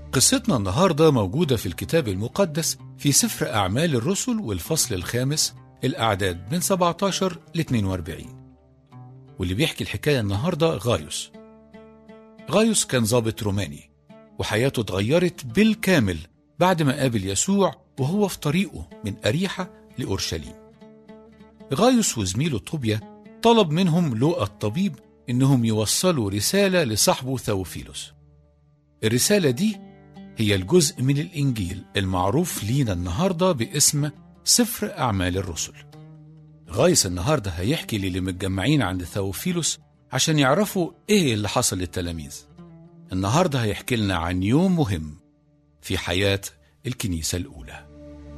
قصتنا النهاردة موجودة في الكتاب المقدس في سفر أعمال الرسل والفصل الخامس الأعداد من 17 ل 42 واللي بيحكي الحكاية النهاردة غايوس غايوس كان ضابط روماني وحياته اتغيرت بالكامل بعد ما قابل يسوع وهو في طريقه من أريحة لأورشليم غايوس وزميله طوبيا طلب منهم لوقا الطبيب إنهم يوصلوا رسالة لصاحبه ثوفيلوس الرسالة دي هي الجزء من الإنجيل المعروف لينا النهاردة باسم سفر أعمال الرسل غايس النهاردة هيحكي للي متجمعين عند ثوفيلوس عشان يعرفوا إيه اللي حصل للتلاميذ النهاردة هيحكي لنا عن يوم مهم في حياة الكنيسة الأولى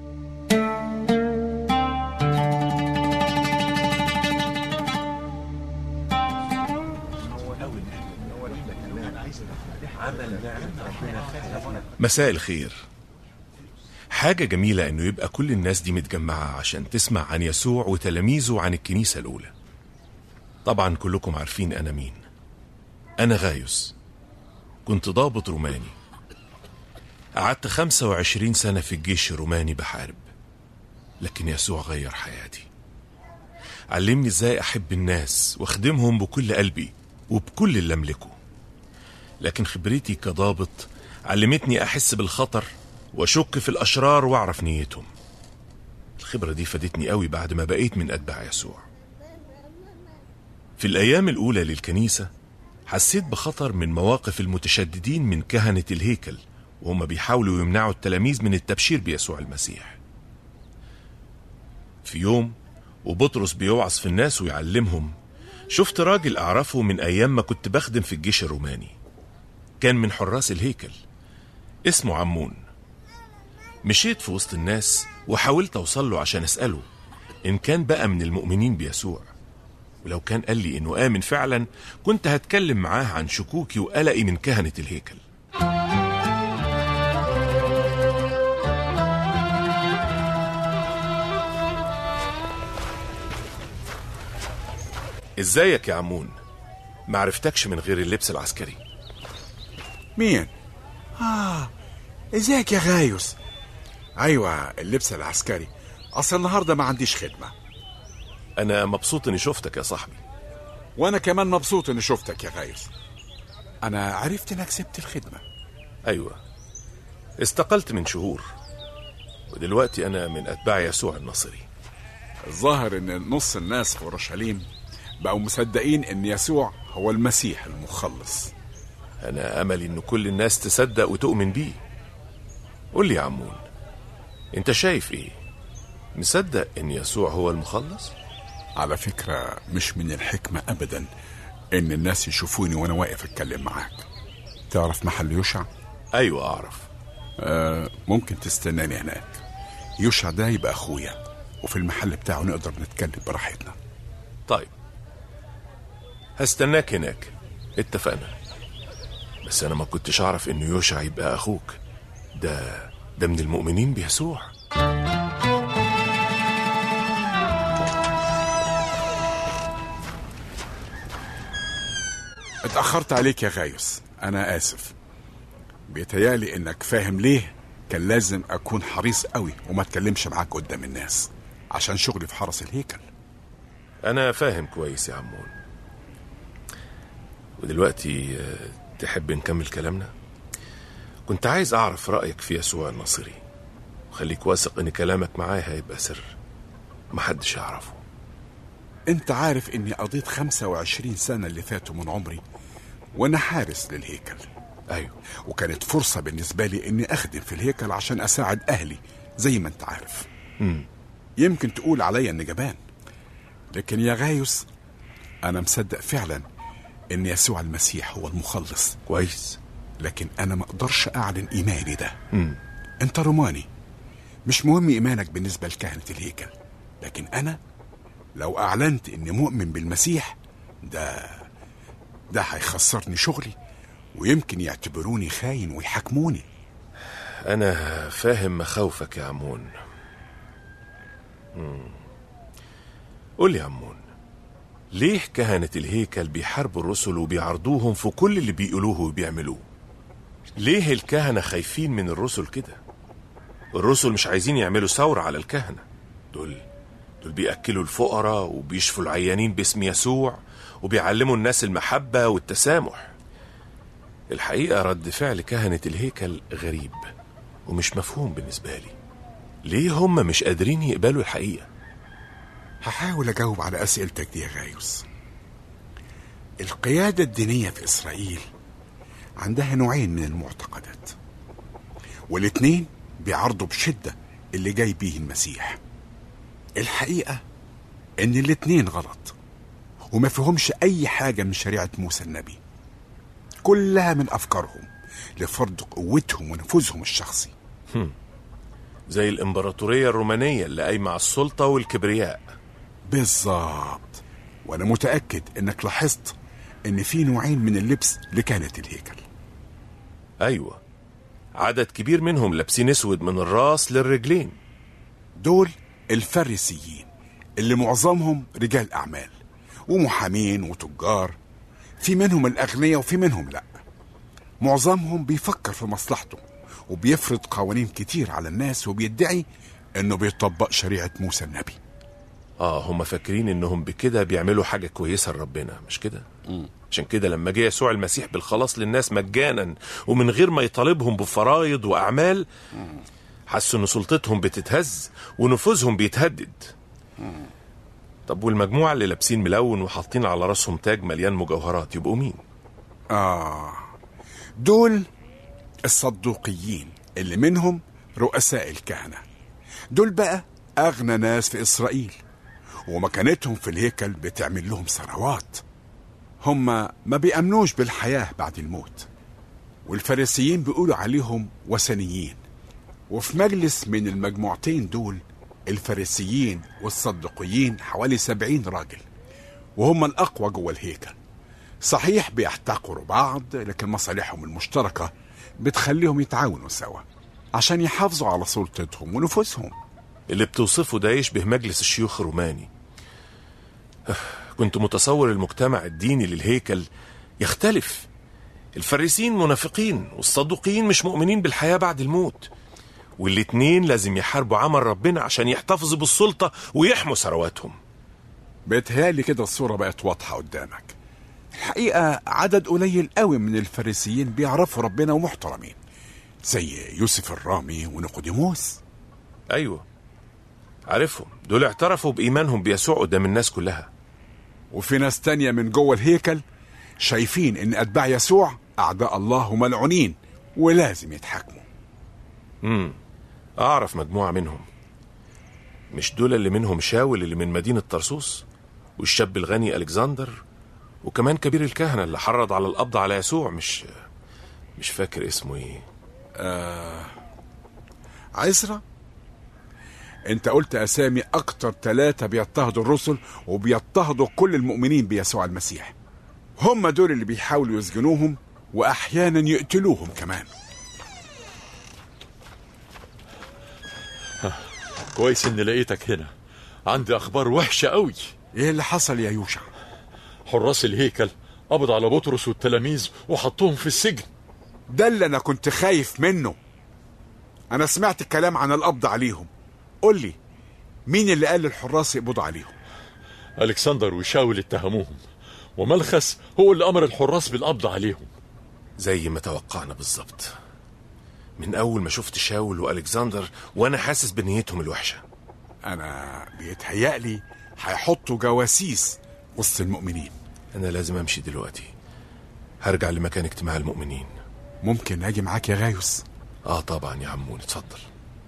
مساء الخير حاجة جميلة انه يبقى كل الناس دي متجمعة عشان تسمع عن يسوع وتلاميذه عن الكنيسة الأولى طبعا كلكم عارفين أنا مين أنا غايوس كنت ضابط روماني قعدت 25 سنة في الجيش الروماني بحارب لكن يسوع غير حياتي علمني ازاي أحب الناس واخدمهم بكل قلبي وبكل اللي أملكه لكن خبرتي كضابط علمتني أحس بالخطر وأشك في الأشرار وأعرف نيتهم الخبرة دي فادتني قوي بعد ما بقيت من أتباع يسوع في الأيام الأولى للكنيسة حسيت بخطر من مواقف المتشددين من كهنة الهيكل وهم بيحاولوا يمنعوا التلاميذ من التبشير بيسوع المسيح في يوم وبطرس بيوعظ في الناس ويعلمهم شفت راجل أعرفه من أيام ما كنت بخدم في الجيش الروماني كان من حراس الهيكل اسمه عمون مشيت في وسط الناس وحاولت أوصل له عشان أسأله إن كان بقى من المؤمنين بيسوع ولو كان قال لي إنه آمن فعلا كنت هتكلم معاه عن شكوكي وقلقي من كهنة الهيكل ازيك يا عمون ما عرفتكش من غير اللبس العسكري مين؟ آه ازيك يا غايوس أيوة اللبس العسكري أصل النهاردة ما عنديش خدمة انا مبسوط اني شفتك يا صاحبي وأنا كمان مبسوط إني شفتك يا غايوس أنا عرفت إنك سبت الخدمة ايوه استقلت من شهور ودلوقتي انا من اتباع يسوع الناصري الظاهر إن نص الناس في أورشليم بقوا مصدقين إن يسوع هو المسيح المخلص انا املي ان كل الناس تصدق وتؤمن بيه قول لي يا عمون انت شايف ايه مصدق ان يسوع هو المخلص على فكرة مش من الحكمة أبدا إن الناس يشوفوني وأنا واقف أتكلم معاك تعرف محل يوشع؟ ايوه اعرف آه ممكن تستناني هناك يوشع ده يبقى أخويا وفي المحل بتاعه نقدر نتكلم براحتنا طيب هستناك هناك اتفقنا بس انا ما كنتش اعرف انه يوشع يبقى اخوك ده ده من المؤمنين بيسوع اتأخرت عليك يا غايوس أنا آسف بيتهيألي إنك فاهم ليه كان لازم أكون حريص قوي وما أتكلمش معاك قدام الناس عشان شغلي في حرس الهيكل انا فاهم كويس يا عمون ودلوقتي آه، تحب نكمل كلامنا كنت عايز اعرف رايك في يسوع الناصري وخليك واثق ان كلامك معاه هيبقى سر محدش يعرفه أنت عارف إني قضيت 25 سنة اللي فاتوا من عمري وأنا حارس للهيكل ايوه وكانت فرصة بالنسبة لي إني أخدم في الهيكل عشان أساعد أهلي زي ما أنت عارف مم. يمكن تقول عليا إني جبان لكن يا غايوس أنا مصدق فعلا إن يسوع المسيح هو المخلص كويس لكن أنا ما أقدرش أعلن إيماني ده مم. أنت روماني مش مهم إيمانك بالنسبة لكهنة الهيكل لكن أنا لو أعلنت إني مؤمن بالمسيح ده ده هيخسرني شغلي ويمكن يعتبروني خاين ويحاكموني انا فاهم مخاوفك يا عمون مم. قول لي يا عمون ليه كهنة الهيكل بيحاربوا الرسل وبيعرضوهم في كل اللي بيقولوه وبيعملوه ليه الكهنة خايفين من الرسل كده الرسل مش عايزين يعملوا ثورة على الكهنة دول دول بيأكلوا الفقراء وبيشفوا العيانين باسم يسوع وبيعلموا الناس المحبة والتسامح الحقيقة رد فعل كهنة الهيكل غريب ومش مفهوم بالنسبة لي ليه هم مش قادرين يقبلوا الحقيقة هحاول أجاوب على أسئلتك دي يا غايوس القيادة الدينية في إسرائيل عندها نوعين من المعتقدات والاتنين بيعرضوا بشدة اللي جاي بيه المسيح الحقيقة إن الاتنين غلط وما فيهمش أي حاجة من شريعة موسى النبي كلها من أفكارهم لفرض قوتهم ونفوذهم الشخصي زي الإمبراطورية الرومانية اللي قايمة على السلطة والكبرياء بالظبط وانا متاكد انك لاحظت ان في نوعين من اللبس لكهنه الهيكل أيوة عدد كبير منهم لابسين اسود من الراس للرجلين دول الفريسيين اللي معظمهم رجال اعمال ومحامين وتجار في منهم الاغنياء وفي منهم لا معظمهم بيفكر في مصلحته وبيفرض قوانين كتير على الناس وبيدعي انه بيطبق شريعه موسى النبي اه هم فاكرين انهم بكده بيعملوا حاجة كويسة لربنا مش كده عشان كده لما جه يسوع المسيح بالخلاص للناس مجانا ومن غير ما يطالبهم بفرايض واعمال حسوا ان سلطتهم بتتهز ونفوذهم بيتهدد طب والمجموعة اللي لابسين ملون وحاطين على راسهم تاج مليان مجوهرات يبقوا مين؟ آه دول الصدوقيين اللي منهم رؤساء الكهنة دول بقى أغنى ناس في إسرائيل ومكانتهم في الهيكل بتعمل لهم ثروات هم ما بيأمنوش بالحياة بعد الموت والفارسيين بيقولوا عليهم وثنيين وفي مجلس من المجموعتين دول الفارسيين والصدقيين حوالي سبعين راجل وهم الأقوى جوه الهيكل صحيح بيحتقروا بعض لكن مصالحهم المشتركة بتخليهم يتعاونوا سوا عشان يحافظوا على سلطتهم ونفوذهم اللي بتوصفه ده يشبه مجلس الشيوخ الروماني آه، كنت متصور المجتمع الديني للهيكل يختلف الفريسين منافقين والصدوقيين مش مؤمنين بالحياة بعد الموت والاتنين لازم يحاربوا عمل ربنا عشان يحتفظوا بالسلطة ويحموا ثرواتهم بيتهيألي كده الصورة بقت واضحة قدامك الحقيقة عدد قليل قوي من الفريسيين بيعرفوا ربنا ومحترمين زي يوسف الرامي ونيقوديموس أيوة عارفهم دول اعترفوا بإيمانهم بيسوع قدام الناس كلها وفي ناس تانية من جوه الهيكل شايفين ان اتباع يسوع اعداء الله وملعونين ولازم يتحاكموا امم أعرف مجموعة منهم مش دول اللي منهم شاول اللي من مدينة طرسوس والشاب الغني ألكسندر وكمان كبير الكهنة اللي حرض على القبض على يسوع مش مش فاكر اسمه ايه عزرا انت قلت اسامي اكتر ثلاثة بيضطهدوا الرسل وبيضطهدوا كل المؤمنين بيسوع المسيح هم دول اللي بيحاولوا يسجنوهم واحيانا يقتلوهم كمان كويس اني لقيتك هنا عندي اخبار وحشه قوي ايه اللي حصل يا يوشع حراس الهيكل قبض على بطرس والتلاميذ وحطوهم في السجن ده اللي انا كنت خايف منه انا سمعت الكلام عن القبض عليهم قول لي مين اللي قال للحراس يقبضوا عليهم الكسندر وشاول اتهموهم وملخس هو اللي امر الحراس بالقبض عليهم زي ما توقعنا بالظبط من أول ما شفت شاول وألكسندر وأنا حاسس بنيتهم الوحشة انا بيتهيألي هيحطوا جواسيس وسط المؤمنين أنا لازم أمشي دلوقتي هرجع لمكان اجتماع المؤمنين ممكن اجي معاك يا غايوس آه طبعا يا عمون اتفضل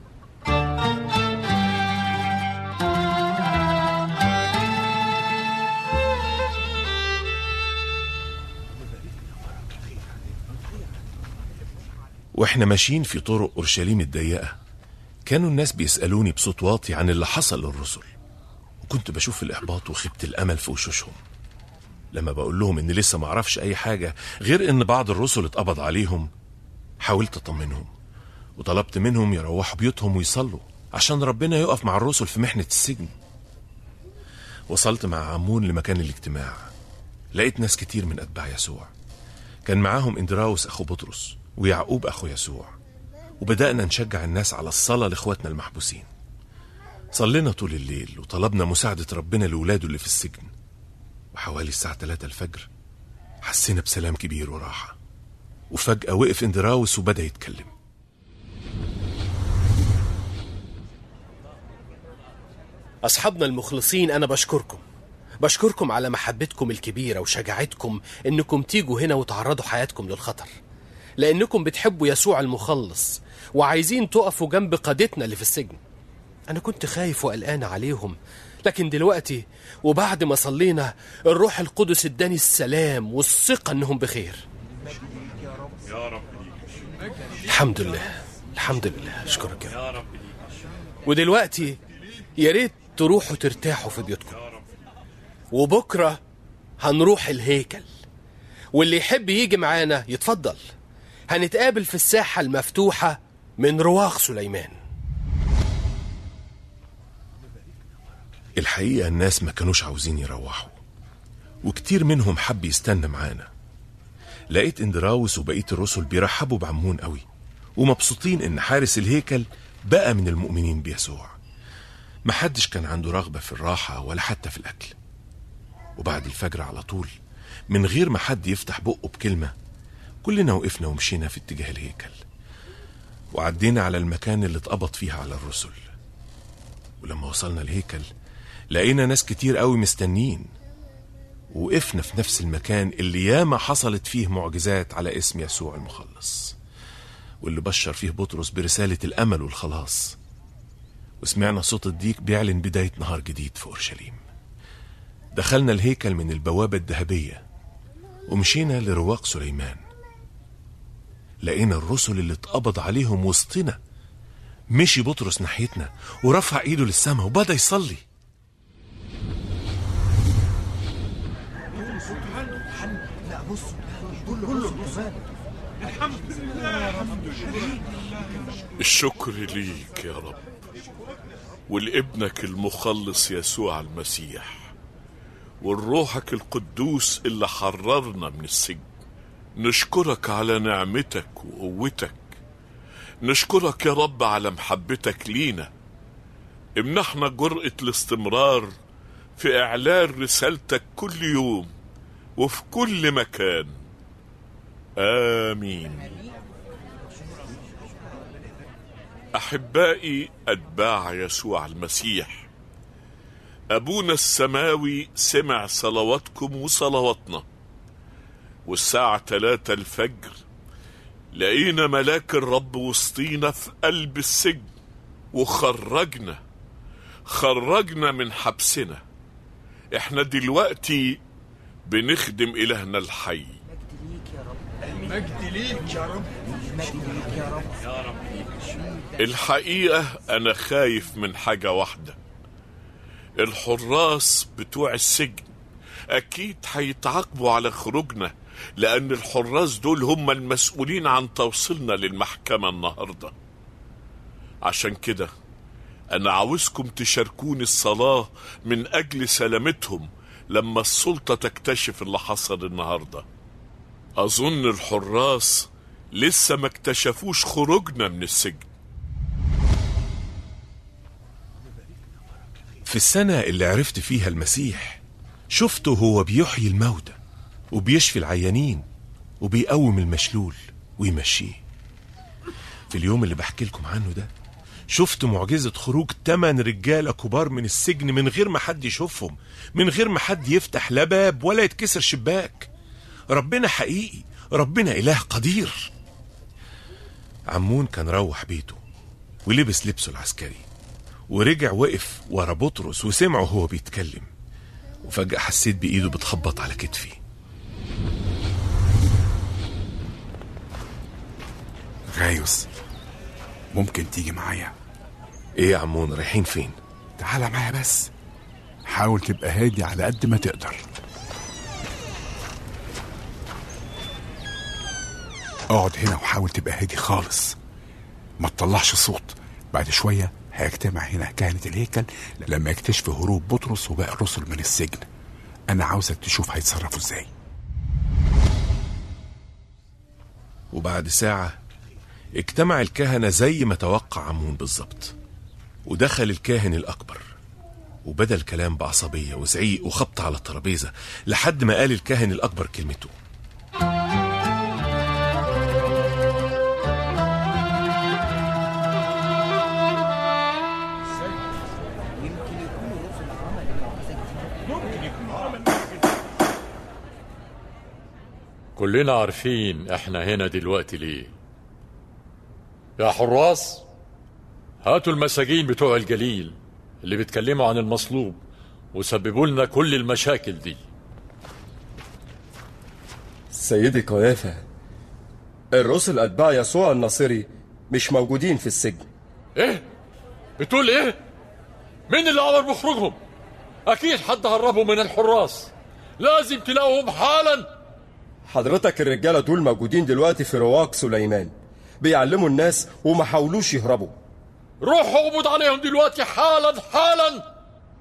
واحنا ماشيين في طرق اورشليم الضيقه كانوا الناس بيسالوني بصوت واطي عن اللي حصل للرسل وكنت بشوف الاحباط وخيبه الامل في وشوشهم لما بقول لهم ان لسه ما اعرفش اي حاجه غير ان بعض الرسل اتقبض عليهم حاولت اطمنهم وطلبت منهم يروحوا بيوتهم ويصلوا عشان ربنا يقف مع الرسل في محنه السجن وصلت مع عمون لمكان الاجتماع لقيت ناس كتير من اتباع يسوع كان معاهم اندراوس اخو بطرس ويعقوب أخو يسوع وبدأنا نشجع الناس على الصلاة لإخواتنا المحبوسين صلينا طول الليل وطلبنا مساعدة ربنا لولاده اللي في السجن وحوالي الساعة 3 الفجر حسينا بسلام كبير وراحة وفجأة وقف اندراوس وبدأ يتكلم أصحابنا المخلصين أنا بشكركم بشكركم على محبتكم الكبيرة وشجاعتكم إنكم تيجوا هنا وتعرضوا حياتكم للخطر لأنكم بتحبوا يسوع المخلص وعايزين تقفوا جنب قادتنا اللي في السجن أنا كنت خايف وقلقان عليهم لكن دلوقتي وبعد ما صلينا الروح القدس اداني السلام والثقة إنهم بخير الحمد لله الحمد لله أشكرك يا رب ودلوقتي يا ريت تروحوا ترتاحوا في بيوتكم وبكرة هنروح الهيكل واللي يحب يجي معانا يتفضل هنتقابل في الساحة المفتوحة من رواق سليمان الحقيقة الناس ما كانوش عاوزين يروحوا وكتير منهم حب يستنى معانا لقيت اندراوس وبقية الرسل بيرحبوا بعمون قوي ومبسوطين ان حارس الهيكل بقى من المؤمنين بيسوع محدش كان عنده رغبة في الراحة ولا حتى في الأكل وبعد الفجر على طول من غير ما حد يفتح بقه بكلمة كلنا وقفنا ومشينا في اتجاه الهيكل وعدينا على المكان اللي اتقبض فيها على الرسل ولما وصلنا الهيكل لقينا ناس كتير قوي مستنين وقفنا في نفس المكان اللي ياما حصلت فيه معجزات على اسم يسوع المخلص واللي بشر فيه بطرس برسالة الأمل والخلاص وسمعنا صوت الديك بيعلن بداية نهار جديد في أورشليم دخلنا الهيكل من البوابة الذهبية ومشينا لرواق سليمان لقينا الرسل اللي اتقبض عليهم وسطنا مشي بطرس ناحيتنا ورفع ايده للسماء وبدأ يصلي الشكر ليك يا رب ولابنك المخلص يسوع المسيح والروحك القدوس اللي حررنا من السجن نشكرك على نعمتك وقوتك نشكرك يا رب على محبتك لينا امنحنا جرأة الاستمرار في إعلان رسالتك كل يوم وفي كل مكان آمين أحبائي أتباع يسوع المسيح أبونا السماوي سمع صلواتكم وصلواتنا والساعة تلاتة الفجر لقينا ملاك الرب وسطينا في قلب السجن وخرجنا خرجنا من حبسنا احنا دلوقتي بنخدم إلهنا الحي الحقيقة أنا خايف من حاجة واحدة الحراس بتوع السجن أكيد هيتعاقبوا على خروجنا لأن الحراس دول هم المسؤولين عن توصيلنا للمحكمة النهاردة عشان كده أنا عاوزكم تشاركوني الصلاة من أجل سلامتهم لما السلطة تكتشف اللي حصل النهارده أظن الحراس لسه ما اكتشفوش خروجنا من السجن في السنة اللي عرفت فيها المسيح شفته هو بيحيي الموتى وبيشفي العيانين وبيقوم المشلول ويمشيه في اليوم اللي بحكي لكم عنه ده شفت معجزة خروج تمن رجالة كبار من السجن من غير ما حد يشوفهم من غير ما حد يفتح لا باب ولا يتكسر شباك ربنا حقيقي ربنا إله قدير عمون كان روح بيته ولبس لبسه العسكري ورجع وقف ورا بطرس وسمعه وهو بيتكلم وفجأة حسيت بإيده بتخبط على كتفي غايوس ممكن تيجي معايا إيه يا عمون رايحين فين؟ تعالى معايا بس حاول تبقى هادي على قد ما تقدر اقعد هنا وحاول تبقى هادي خالص ما تطلعش صوت بعد شوية هيجتمع هنا كهنة الهيكل لما يكتشفوا هروب بطرس وباقي الرسل من السجن أنا عاوزك تشوف هيتصرفوا ازاي وبعد ساعة اجتمع الكهنة زي ما توقع عمون بالظبط ودخل الكاهن الأكبر وبدأ الكلام بعصبية وزعيق وخبط على الترابيزة لحد ما قال الكاهن الأكبر كلمته كلنا عارفين احنا هنا دلوقتي ليه يا حراس هاتوا المساجين بتوع الجليل اللي بيتكلموا عن المصلوب وسببوا لنا كل المشاكل دي سيدي قيافة الرسل أتباع يسوع الناصري مش موجودين في السجن ايه بتقول ايه مين اللي امر بخروجهم اكيد حد هربهم من الحراس لازم تلاقوهم حالا حضرتك الرجالة دول موجودين دلوقتي في رواق سليمان بيعلموا الناس وما حاولوش يهربوا روحوا اقبض عليهم دلوقتي حالا حالا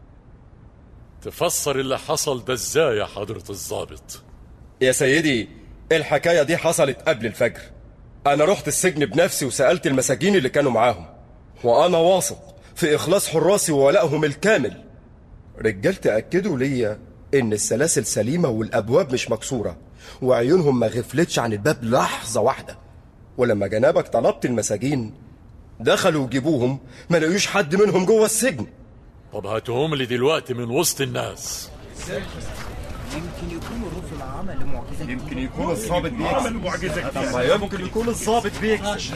تفسر اللي حصل ده ازاي يا حضرة الضابط يا سيدي الحكاية دي حصلت قبل الفجر أنا رحت السجن بنفسي وسألت المساجين اللي كانوا معاهم وأنا واثق في إخلاص حراسي وولائهم الكامل رجالتي أكدوا ليا إن السلاسل سليمة والأبواب مش مكسورة وعيونهم ما غفلتش عن الباب لحظة واحدة ولما جنابك طلبت المساجين دخلوا وجيبوهم ما لقيوش حد منهم جوه السجن طب هاتهم لي دلوقتي من وسط الناس يمكن يكون الرسل عمل معجزة يمكن يكون الظابط بيكسب يمكن يكون الظابط بيكسب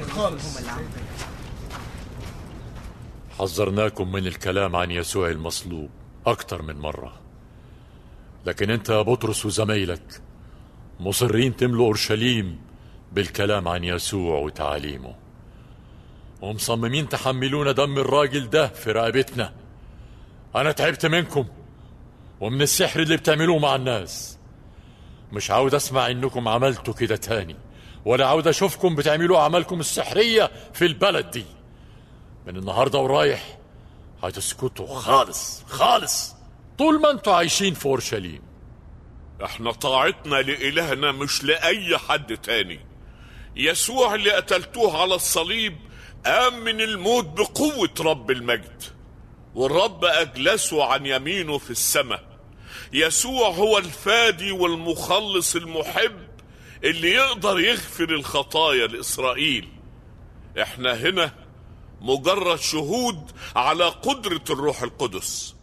حذرناكم من الكلام عن يسوع المصلوب أكتر من مرة لكن أنت يا بطرس وزمايلك مصرين تملوا أورشليم بالكلام عن يسوع وتعاليمه ومصممين تحملونا دم الراجل ده في رقبتنا أنا تعبت منكم ومن السحر اللي بتعملوه مع الناس مش عاود أسمع إنكم عملتوا كده تاني ولا عاود أشوفكم بتعملوا أعمالكم السحرية في البلد دي من النهارده ورايح هتسكتوا خالص خالص طول ما انتوا عايشين في اورشليم احنا طاعتنا لإلهنا مش لأي حد تاني يسوع اللي قتلتوه على الصليب قام من الموت بقوة رب المجد والرب أجلسه عن يمينه في السماء يسوع هو الفادي والمخلص المحب اللي يقدر يغفر الخطايا لإسرائيل احنا هنا مجرد شهود على قدرة الروح القدس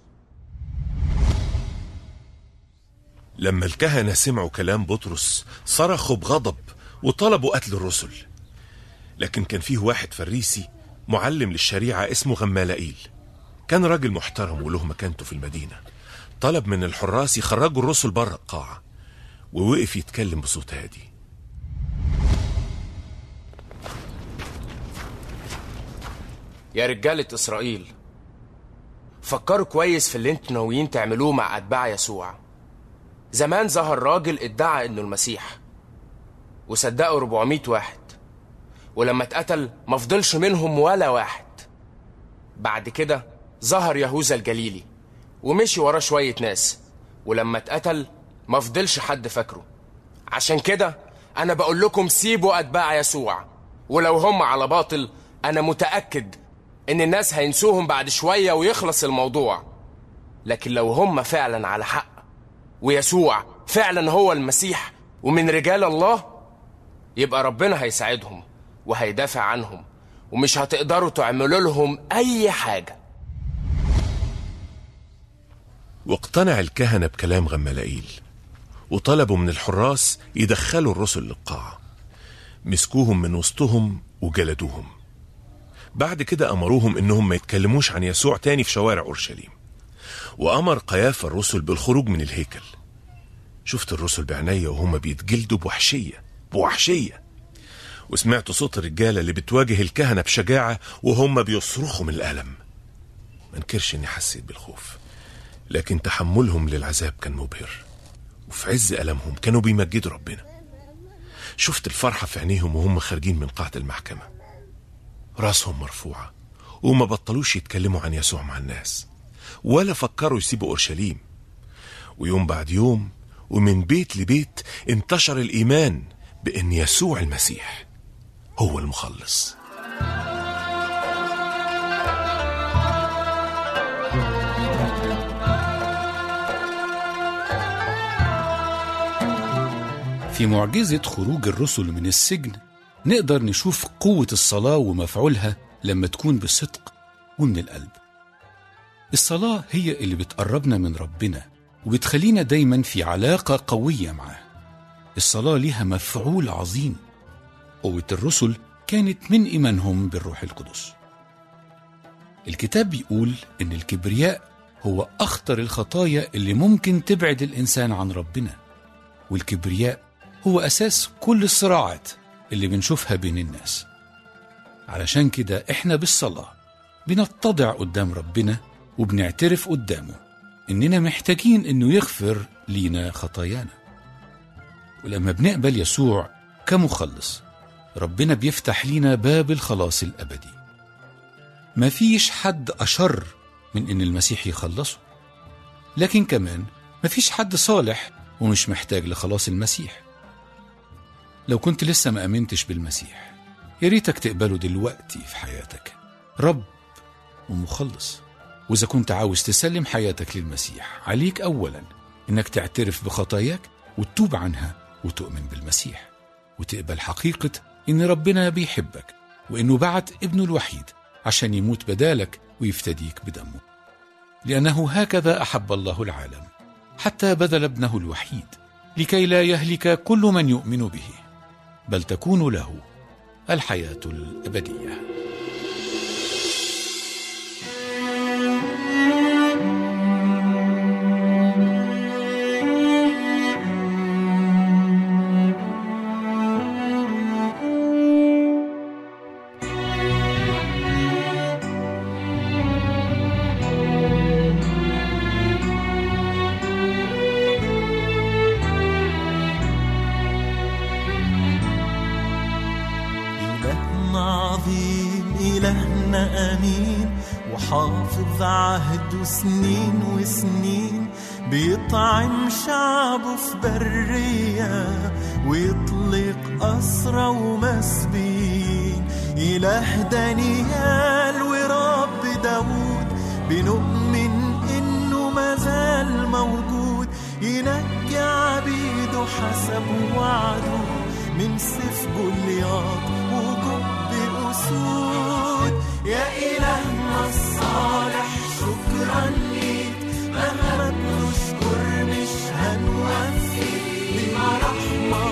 لما الكهنة سمعوا كلام بطرس صرخوا بغضب وطلبوا قتل الرسل لكن كان فيه واحد فريسي معلم للشريعة اسمه غمالائيل كان راجل محترم وله مكانته في المدينة طلب من الحراس يخرجوا الرسل بره القاعة ووقف يتكلم بصوت هادي يا رجالة إسرائيل فكروا كويس في اللي انتوا ناويين تعملوه مع أتباع يسوع زمان ظهر راجل ادعى إنه المسيح وصدقوا 400 واحد ولما اتقتل ما فضلش منهم ولا واحد بعد كده ظهر يهوذا الجليلي ومشي وراه شوية ناس ولما اتقتل ما فضلش حد فاكره عشان كده أنا بقول لكم سيبوا أتباع يسوع ولو هم على باطل أنا متأكد إن الناس هينسوهم بعد شوية ويخلص الموضوع لكن لو هم فعلا على حق ويسوع فعلا هو المسيح ومن رجال الله يبقى ربنا هيساعدهم وهيدافع عنهم ومش هتقدروا تعملوا لهم أي حاجة واقتنع الكهنة بكلام غمالائيل وطلبوا من الحراس يدخلوا الرسل للقاعة مسكوهم من وسطهم وجلدوهم بعد كده أمروهم إنهم ما يتكلموش عن يسوع تاني في شوارع أورشليم وأمر قيافة الرسل بالخروج من الهيكل شفت الرسل بعينيا وهم بيتجلدوا بوحشية بوحشية وسمعت صوت الرجالة اللي بتواجه الكهنة بشجاعة وهم بيصرخوا من الألم منكرش إني حسيت بالخوف لكن تحملهم للعذاب كان مبهر وفي عز ألمهم كانوا بيمجدوا ربنا شفت الفرحة في عينيهم وهم خارجين من قاعة المحكمة راسهم مرفوعة وما بطلوش يتكلموا عن يسوع مع الناس ولا فكروا يسيبوا أورشليم ويوم بعد يوم ومن بيت لبيت انتشر الإيمان بأن يسوع المسيح هو المخلص في معجزة خروج الرسل من السجن نقدر نشوف قوة الصلاة ومفعولها لما تكون بصدق ومن القلب الصلاة هي اللي بتقربنا من ربنا وبتخلينا دايما في علاقة قوية معاه الصلاة ليها مفعول عظيم قوة الرسل كانت من إيمانهم بالروح القدس الكتاب بيقول إن الكبرياء هو أخطر الخطايا اللي ممكن تبعد الإنسان عن ربنا والكبرياء هو أساس كل الصراعات اللي بنشوفها بين الناس علشان كده إحنا بالصلاة بنتضع قدام ربنا وبنعترف قدامه إننا محتاجين إنه يغفر لينا خطايانا ولما بنقبل يسوع كمخلص ربنا بيفتح لينا باب الخلاص الأبدي مفيش حد أشر من إن المسيح يخلصه لكن كمان مفيش حد صالح ومش محتاج لخلاص المسيح لو كنت لسه ما أمنتش بالمسيح يا ريتك تقبله دلوقتي في حياتك رب ومخلص وإذا كنت عاوز تسلم حياتك للمسيح عليك أولا إنك تعترف بخطاياك وتتوب عنها وتؤمن بالمسيح وتقبل حقيقة إن ربنا بيحبك وإنه بعت ابنه الوحيد عشان يموت بدالك ويفتديك بدمه لأنه هكذا أحب الله العالم حتى بذل ابنه الوحيد لكي لا يهلك كل من يؤمن به بل تكون له الحياة الأبدية إلهنا عظيم إلهنا أمين وحافظ عهده سنين وسنين بيطعم شعبه في برية ويطلق أسرى ومسبين إله دانيال ورب داود بنؤمن إنه مازال موجود ينجي عبيده حسب وعده من سيف جولياط وجب أسود يا إلهنا الصالح شكرا ليك مهما بنشكر مش هنوفي بما رحمة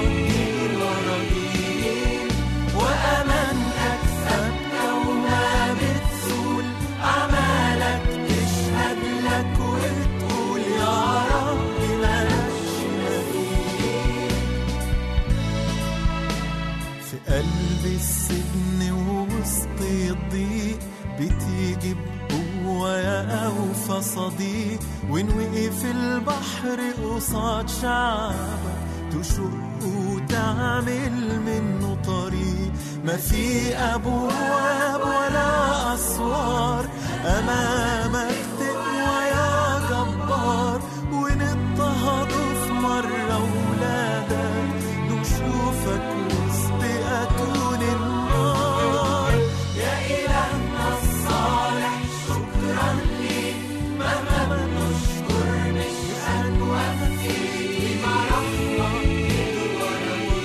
راضيين وأمانتك ثابتة وما بتزول أعمالك تشهد لك وتقول يا رب مالكش مثيل في قلب السجن ووسط الضيق بتيجي بقوة يا أوفى صديق وإن وقف البحر قصاد شعبك تشق وتعمل منه طريق ما في أبواب ولا أسوار أمامك تقوى يا جبار ونضطهدوا في مرة ولادك نشوفك وسط أتون النار يا إلهنا الصالح شكرا ليك مهما نشكر مش هنوفي بما رحمة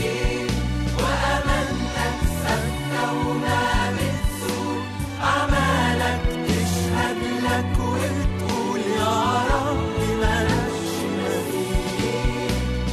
وأمانتك ثابتة وما بتزول أعمالك تشهد لك وتقول يا رب مالكش مثيل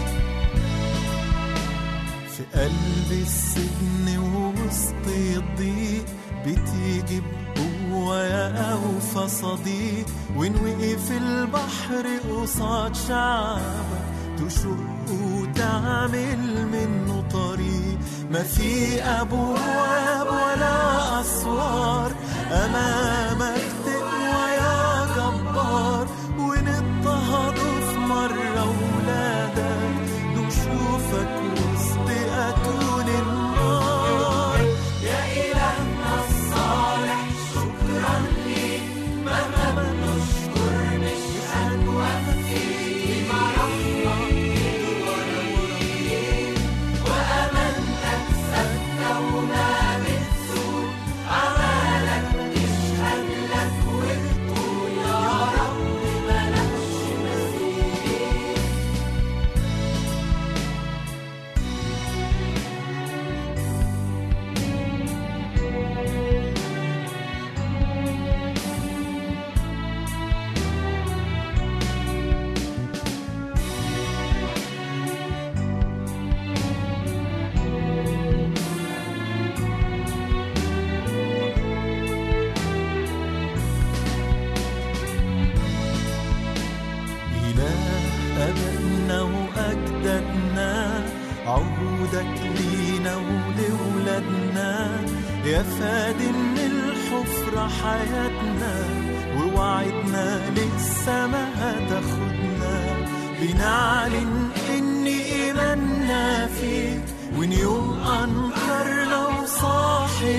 في قلب السجن ووسط الضيق بتيجي بقوة يا أوفى صديق وإن وقف البحر قصاد شعبك تشق وتعمل منه طريق ما في أبواب ولا أسوار أمامك تقوى يا جبار ونضطهدوا في مرة ولادك نشوفك وسط أتون النار يا إلهنا الصالح شكرا ليك مهما نشكر مش هنوفي بما رحمة يا فادي من الحفرة حياتنا ووعدنا لسه ما هتاخدنا بنعلن إن إيماننا فيك وإن يوم أنكرنا وصاحي